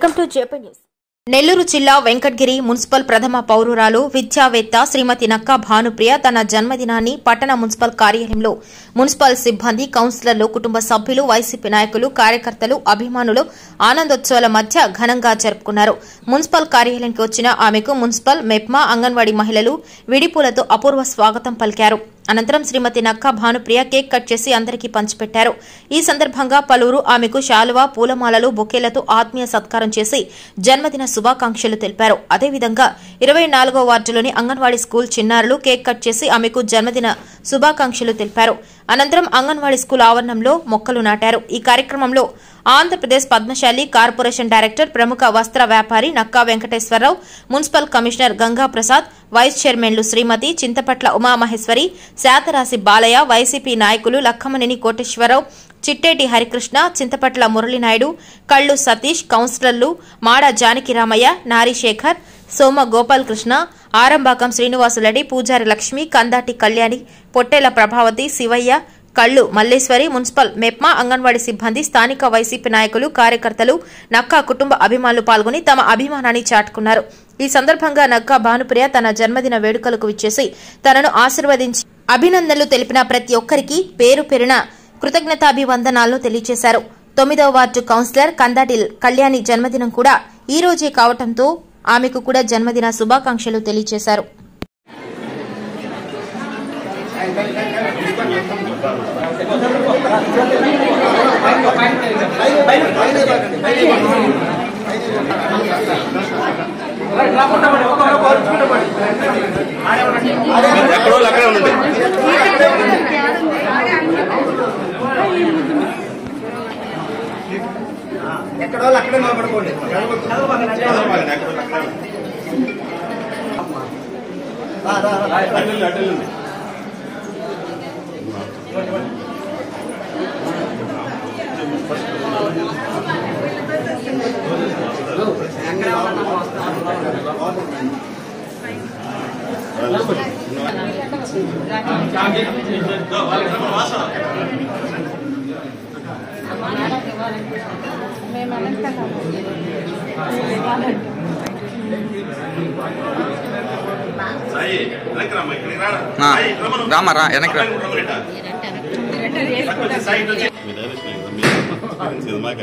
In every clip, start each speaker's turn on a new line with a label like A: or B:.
A: Welcome to JP news Nellore జిల్లా Venkatagiri municipal ప్రథమ పౌరురాలు విద్యావేత్త శ్రీమతి నక్కా భానుప్రియ తన జన్మదినాన్ని పట్టణ మున్సిపల్ కార్యాలయంలో మున్సిపల్ సిబ్బంది కౌన్సిలర్లు కుటుంబ సభ్యులు వైసీపీ నాయకులు కార్యకర్తలు అభిమానులు ఆనందోత్సవాల మధ్య ఘనంగా జరుపుకున్నారు మున్సిపల్ కార్యాలయానికి వచ్చిన ఆమెకు మున్సిపల్ మెప్మా అంగన్వాడీ మహిళలు విడిపూలతో అపూర్వ స్వాగతం పలికారు అనంతరం శ్రీమతి నక్కా భానుప్రియ కేక్ కట్ చేసి అందరికీ పంచిపెట్టారు ఈ సందర్భంగా పలువురు ఆమెకు శాలువా పూలమాలలు బొకేలతో ఆత్మీయ సత్కారం చేసి జన్మదిన శుభాకాంక్షలు తెలిపారు అదేవిధంగా ఇరవై నాలుగో వార్డులోని అంగన్వాడీ స్కూల్ చిన్నారులు కేక్ కట్ చేసి ఆమెకు జన్మదిన శుభాకాంక్షలు తెలిపారు అనంతరం అంగన్వాడీ స్కూల్ ఆవరణంలో మొక్కలు నాటారు ఈ కార్యక్రమంలో ఆంధ్రప్రదేశ్ పద్మశాలి కార్పొరేషన్ డైరెక్టర్ ప్రముఖ వస్త్ర వ్యాపారి Nakka Venkateswara Rao municipal commissioner Ganga Prasad vice చైర్మన్లు శ్రీమతి చింతపట్ల ఉమామహేశ్వరి శాతరాశి బాలయ్య వైసీపీ నాయకులు లక్కమనేని కోటేశ్వరరావు చిట్టేటి హరికృష్ణ చింతపట్ల మురళీనాయుడు కళ్ళు సతీష్ కౌన్సిలర్లు మాడ జానకిరామయ్య నారీశేఖర్ సోమ గోపాలకృష్ణ ఆరంబాకం శ్రీనివాసులరెడ్డి పూజారి లక్ష్మి కందాటి కళ్యాణి పొట్టేల ప్రభావతి శివయ్య కళ్ళు మల్లేశ్వరి మున్సిపల్ మెప్మా అంగన్వాడీ సిబ్బంది స్థానిక వైసీపీ నాయకులు కార్యకర్తలు నక్కా కుటుంబ అభిమానులు పాల్గొని తమ అభిమానాన్ని చాటుకున్నారు ఈ సందర్భంగా నక్కా భానుప్రియ తన జన్మదిన వేడుకలకు విచ్చేసి తనను ఆశీర్వదించి అభినందనలు తెలిపిన ప్రతి ఒక్కరికి పేరు పేరున కృతజ్ఞతాభివందనాలను తెలియజేశారు తొమ్మిదవ వార్డు కౌన్సిలర్ కందాటి కళ్యాణి జన్మదినం కూడా ఈ రోజే కావడంతో ఆమెకు కూడా జన్మదిన శుభాకాంక్షలు తెలియజేశారు
B: ఎక్కడో అక్కడే ఉండండి
C: ఎక్కడో అక్కడే నిలబడుకోండి రా, రా, రా.
B: అడ్డలు అడ్డలు సాయి వెనక్కి రామ్మా ఇక్కడికి రారా
D: ఆ,
B: సాయి, రమ్మను.
D: రామ్మా, రా, వెనక్కి రా.
B: అబ్బాయిని కూడా రమ్మనిట. పక్కకు వచ్చి, సాయి ఇటు వచ్చి. మీ డైరెక్షన్ ఇది, మీ experience ఇది మాక.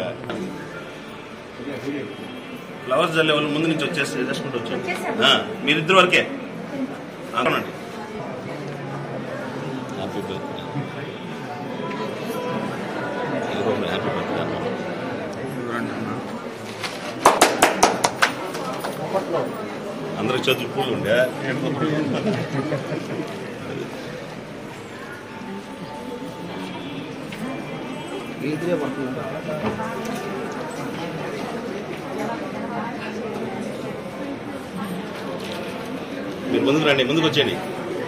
B: ఫ్లవర్స్ జల్లే వాళ్ళు ముందు నుంచి వచ్చేసి చేసుకుంటూ వచ్చారు ఆ, మీరిద్దరు వరకే అవునండి హ్యాపీ బర్త్డే హ్యాపీ బర్త్డే అందరికి చేతులు పూలు ఉండే మీరు ముందుకు రండి ముందుకు వచ్చేయండి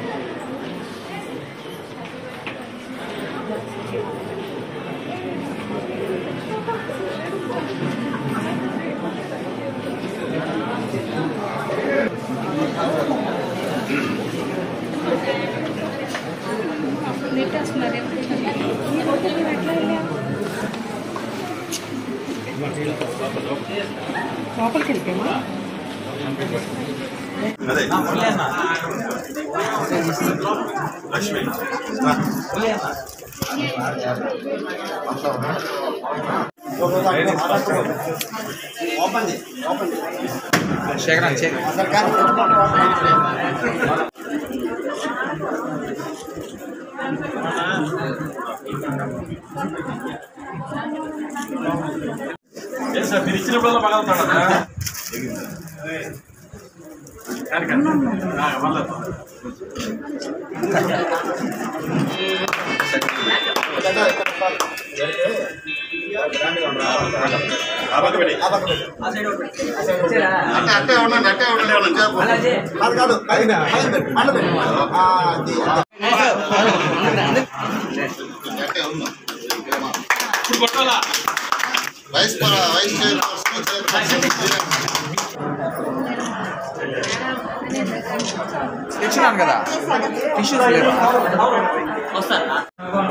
B: అదే లక్ష్మి రా.
C: ఓపెన్ చేయి, ఓపెన్ చేయి.
D: శేఖరా శేఖర్
C: అసలు కాదు.
E: సార్ మీరు ఇచ్చినప్పుడల్లా పగలుతాడా
B: ఆ పక్క పెట్టి
C: ఆ పక్క పెట్టు.
B: అట్టే అట్టే ఉండండి అట్టే ఉండండి చెప్పు.
C: కాదు కాదు పైన పైన పెట్టు మళ్ళీ పెట్టు ఆ, అది
B: అట్టే ఉందా
E: ఇప్పుడు కొట్టాలా
B: వైస్ పర- వైస్ చైర్పర్సన్ చైర్పర్సన్
D: తెచ్చినాను కదా టిష్యూస్ లేవా
E: వస్తా